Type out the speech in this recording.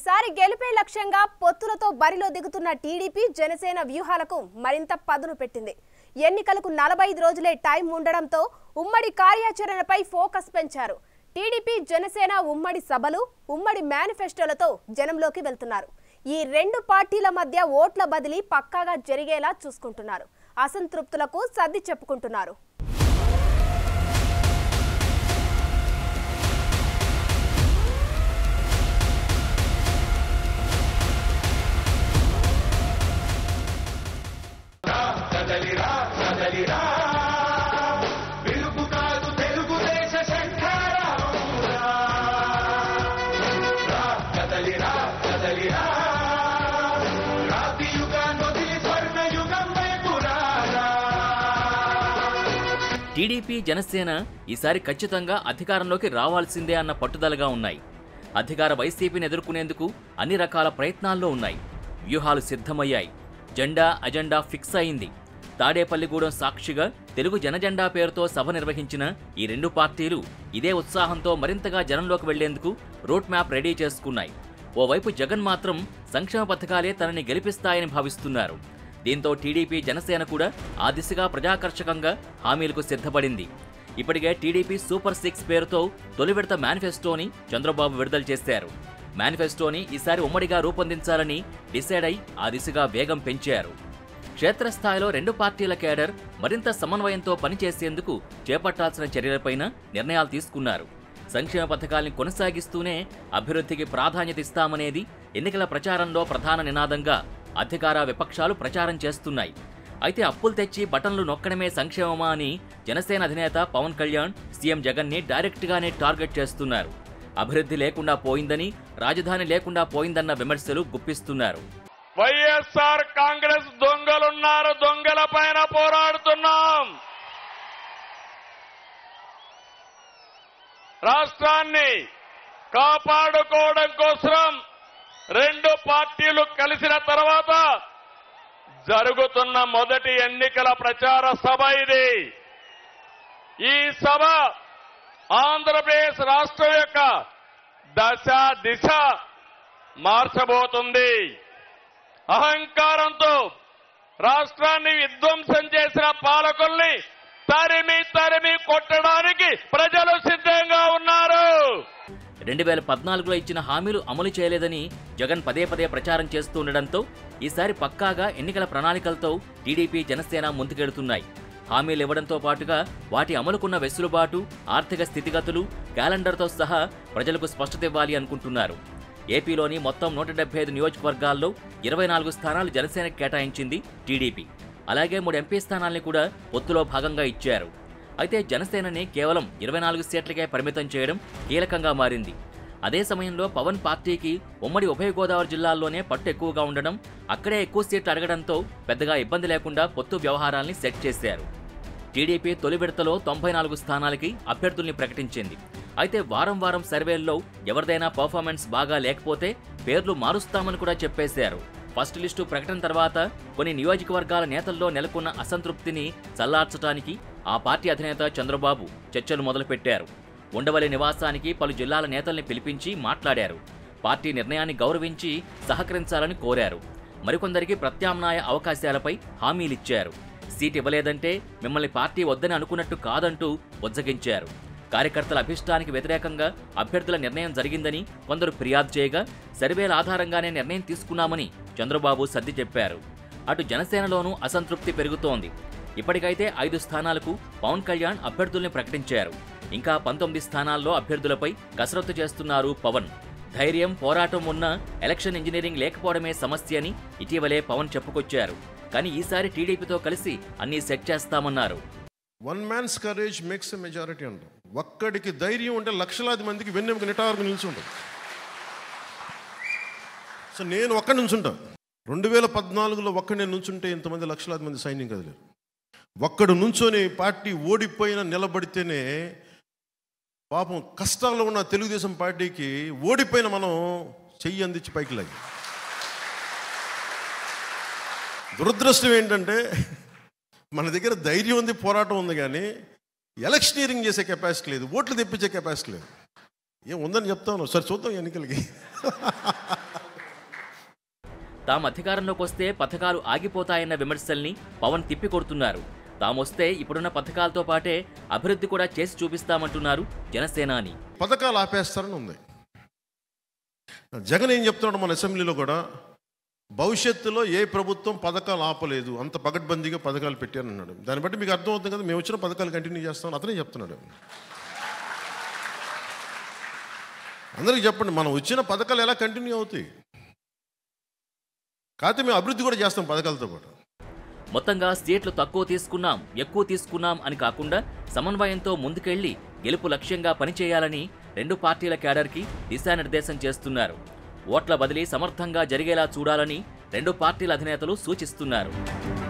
ఈసారి గెలిపే లక్ష్యంగా పొత్తులతో బరిలో దిగుతున్న టీడీపీ జనసేన వ్యూహాలకు మరింత పదును పెట్టింది ఎన్నికలకు నలభై ఐదు రోజులే టైం ఉండడంతో ఉమ్మడి కార్యాచరణపై ఫోకస్ పెంచారు టీడీపీ జనసేన ఉమ్మడి సభలు ఉమ్మడి మేనిఫెస్టోలతో జనంలోకి వెళ్తున్నారు ఈ రెండు పార్టీల మధ్య ఓట్ల బదిలీ పక్కాగా జరిగేలా చూసుకుంటున్నారు అసంతృప్తులకు సర్ది చెప్పుకుంటున్నారు కదలిరా కదలిరా పిలుపు కాదు తెలుగుదేశ శంఖారావురా రా కదలిరా కదలిరా రాతి యుగాన్ని వదిలి స్వర్ణ యుగం వైపు రారా టీడీపీ జనసేన ఈసారి ఖచ్చితంగా అధికారంలోకి రావాల్సిందే అన్న పట్టుదలగా ఉన్నాయి అధికార వైసీపీని ఎదుర్కొనేందుకు అన్ని రకాల ప్రయత్నాల్లో ఉన్నాయి వ్యూహాలు సిద్ధమయ్యాయి జెండా అజెండా ఫిక్స్ అయింది తాడేపల్లిగూడెం సాక్షిగా తెలుగు జనజెండా పేరుతో సభ నిర్వహించిన ఈ రెండు పార్టీలు ఇదే ఉత్సాహంతో మరింతగా జనంలోకి వెళ్లేందుకు రూట్ మ్యాప్ రెడీ చేసుకున్నాయి ఓవైపు జగన్ మాత్రం సంక్షేమ పథకాలే తనని గెలిపిస్తాయని భావిస్తున్నారు దీంతో టీడీపీ జనసేన కూడా ఆ దిశగా ప్రజాకర్షకంగా హామీలకు సిద్ధపడింది ఇప్పటికే టీడీపీ సూపర్ సిక్స్ పేరుతో తొలి విడత మేనిఫెస్టోని చంద్రబాబు విడుదల చేశారు మేనిఫెస్టోని ఈసారి ఉమ్మడిగా రూపొందించాలని డిసైడ్ అయి ఆ దిశగా వేగం పెంచారు క్షేత్రస్థాయిలో రెండు పార్టీల కేడర్ మరింత సమన్వయంతో పనిచేసేందుకు చేపట్టాల్సిన చర్యలపైన నిర్ణయాలు తీసుకున్నారు సంక్షేమ పథకాల్ని కొనసాగిస్తూనే అభివృద్ధికి ప్రాధాన్యత ఇస్తామనేది ఎన్నికల ప్రచారంలో ప్రధాన నినాదంగా అధికార విపక్షాలు ప్రచారం చేస్తున్నాయి అయితే అప్పులు తెచ్చి బటన్లు నొక్కడమే సంక్షేమమా అని జనసేన అధినేత పవన్ కళ్యాణ్ సీఎం జగన్ని డైరెక్ట్గానే టార్గెట్ చేస్తున్నారు అభివృద్ధి లేకుండా పోయిందని రాజధాని లేకుండా పోయిందన్న విమర్శలు గుప్పిస్తున్నారు వైఎస్ఆర్ కాంగ్రెస్ దొంగలున్నారు దొంగల పైన పోరాడుతున్నాం రాష్ట్రాన్ని కాపాడుకోవడం కోసం రెండు పార్టీలు కలిసిన తర్వాత జరుగుతున్న మొదటి ఎన్నికల ప్రచార సభ ఇది ఈ సభ ఆంధ్రప్రదేశ్ రాష్ట్రం యొక్క దశ దిశ మార్చబోతుంది అహంకారంతో రాష్ట్రాన్ని విధ్వంసం చేసిన పాలకుల్ని తరిమి తరిమి కొట్టడానికి ప్రజలు సిద్ధంగా ఉన్నారు రెండు వేల పద్నాలుగులో ఇచ్చిన హామీలు అమలు చేయలేదని జగన్ పదే పదే ప్రచారం చేస్తుండటంతో ఈసారి పక్కాగా ఎన్నికల ప్రణాళికలతో టీడీపీ జనసేన ముందుకెడుతున్నాయి హామీలు ఇవ్వడంతో పాటుగా వాటి అమలుకున్న వెసులుబాటు ఆర్థిక స్థితిగతులు క్యాలెండర్తో సహా ప్రజలకు స్పష్టత ఇవ్వాలి అనుకుంటున్నారు ఏపీలోని మొత్తం నూట డెబ్బై ఐదు నియోజకవర్గాల్లో ఇరవై నాలుగు స్థానాలు జనసేనకు కేటాయించింది టీడీపీ అలాగే మూడు ఎంపీ స్థానాల్ని కూడా పొత్తులో భాగంగా ఇచ్చారు అయితే జనసేనని కేవలం ఇరవై నాలుగు సీట్లకే పరిమితం చేయడం కీలకంగా మారింది అదే సమయంలో పవన్ పార్టీకి ఉమ్మడి ఉభయ గోదావరి జిల్లాల్లోనే పట్టు ఎక్కువగా ఉండడం అక్కడే ఎక్కువ సీట్లు అడగడంతో పెద్దగా ఇబ్బంది లేకుండా పొత్తు వ్యవహారాల్ని సెట్ చేశారు టీడీపీ తొలి విడతలో తొంభై నాలుగు స్థానాలకి అభ్యర్థుల్ని ప్రకటించింది అయితే వారం వారం సర్వేల్లో ఎవరిదైనా పర్ఫార్మెన్స్ బాగా లేకపోతే పేర్లు మారుస్తామని కూడా చెప్పేశారు ఫస్ట్ లిస్టు ప్రకటన తర్వాత కొన్ని నియోజకవర్గాల నేతల్లో నెలకొన్న అసంతృప్తిని చల్లార్చడానికి ఆ పార్టీ అధినేత చంద్రబాబు చర్చలు మొదలుపెట్టారు ఉండవల్లి నివాసానికి పలు జిల్లాల నేతల్ని పిలిపించి మాట్లాడారు పార్టీ నిర్ణయాన్ని గౌరవించి సహకరించాలని కోరారు మరికొందరికి ప్రత్యామ్నాయ అవకాశాలపై హామీలిచ్చారు సీట్ ఇవ్వలేదంటే మిమ్మల్ని పార్టీ వద్దని అనుకున్నట్టు కాదంటూ బుజ్జగించారు కార్యకర్తల అభిష్టానికి వ్యతిరేకంగా అభ్యర్థుల నిర్ణయం జరిగిందని కొందరు ఫిర్యాదు చేయగా సర్వేల ఆధారంగానే నిర్ణయం తీసుకున్నామని చంద్రబాబు సర్ది చెప్పారు అటు జనసేనలోనూ అసంతృప్తి పెరుగుతోంది ఇప్పటికైతే ఐదు స్థానాలకు పవన్ కళ్యాణ్ అభ్యర్థుల్ని ప్రకటించారు ఇంకా పంతొమ్మిది స్థానాల్లో అభ్యర్థులపై కసరత్తు చేస్తున్నారు పవన్ ధైర్యం పోరాటం ఉన్న ఎలక్షన్ ఇంజనీరింగ్ లేకపోవడమే సమస్య అని ఇటీవలే పవన్ చెప్పుకొచ్చారు కానీ ఈసారి టీడీపీతో కలిసి అన్నీ సెట్ చేస్తామన్నారు one man's courage makes a majority అంటాం ఒక్కడికి ధైర్యం ఉంటే లక్షలాది మందికి వెన్నెముక నిటారుకు నిల్చుంటాం సో నేను ఒక్కడి నుంచుంటా రెండు వేల పద్నాలుగులో ఒక్కడి నేను నుంచుంటే ఇంతమంది లక్షలాది మంది సైన్యం కదలేరు ఒక్కడు నుంచొని పార్టీ ఓడిపోయిన నిలబడితేనే పాపం కష్టాల్లో ఉన్న తెలుగుదేశం పార్టీకి ఓడిపోయిన మనం చెయ్యి అందించి పైకి లాగి దురదృష్టం ఏంటంటే మన దగ్గర ధైర్యం ఉంది పోరాటం ఉంది కానీ ఎలక్షనీరింగ్ చేసే కెపాసిటీ లేదు ఓట్లు తెప్పించే కెపాసిటీ లేదు ఏం ఉందని చెప్తాను సరే చూద్దాం ఎన్నికలకి తాము అధికారంలోకి వస్తే పథకాలు ఆగిపోతాయన్న విమర్శల్ని పవన్ తిప్పికొడుతున్నారు తామొస్తే ఇప్పుడున్న పథకాలతో పాటే అభివృద్ధి కూడా చేసి చూపిస్తామంటున్నారు జనసేనాని పథకాలు ఆపేస్తారని ఉంది జగన్ ఏం చెప్తున్నాడు మన అసెంబ్లీలో కూడా భవిష్యత్తులో ఏ ప్రభుత్వం పథకాలు ఆపలేదు అంత పగడ్బందీగా పథకాలు పెట్టారన్నాడు దాన్ని బట్టి మీకు అర్థమవుతుంది కదా మేము వచ్చిన పథకాలు కంటిన్యూ చేస్తాం అతనే చెప్తున్నాడు అందరికీ చెప్పండి మనం వచ్చిన పథకాలు ఎలా కంటిన్యూ అవుతాయి కాకపోతే మేము అభివృద్ధి కూడా చేస్తాం పథకాలతో పాటు మొత్తంగా సీట్లు తక్కువ తీసుకున్నాం ఎక్కువ తీసుకున్నాం అని కాకుండా సమన్వయంతో ముందుకెళ్లి గెలుపు లక్ష్యంగా పనిచేయాలని రెండు పార్టీల క్యాడర్కి దిశానిర్దేశం చేస్తున్నారు ఓట్ల బదిలీ సమర్థంగా జరిగేలా చూడాలని రెండు పార్టీల అధినేతలు సూచిస్తున్నారు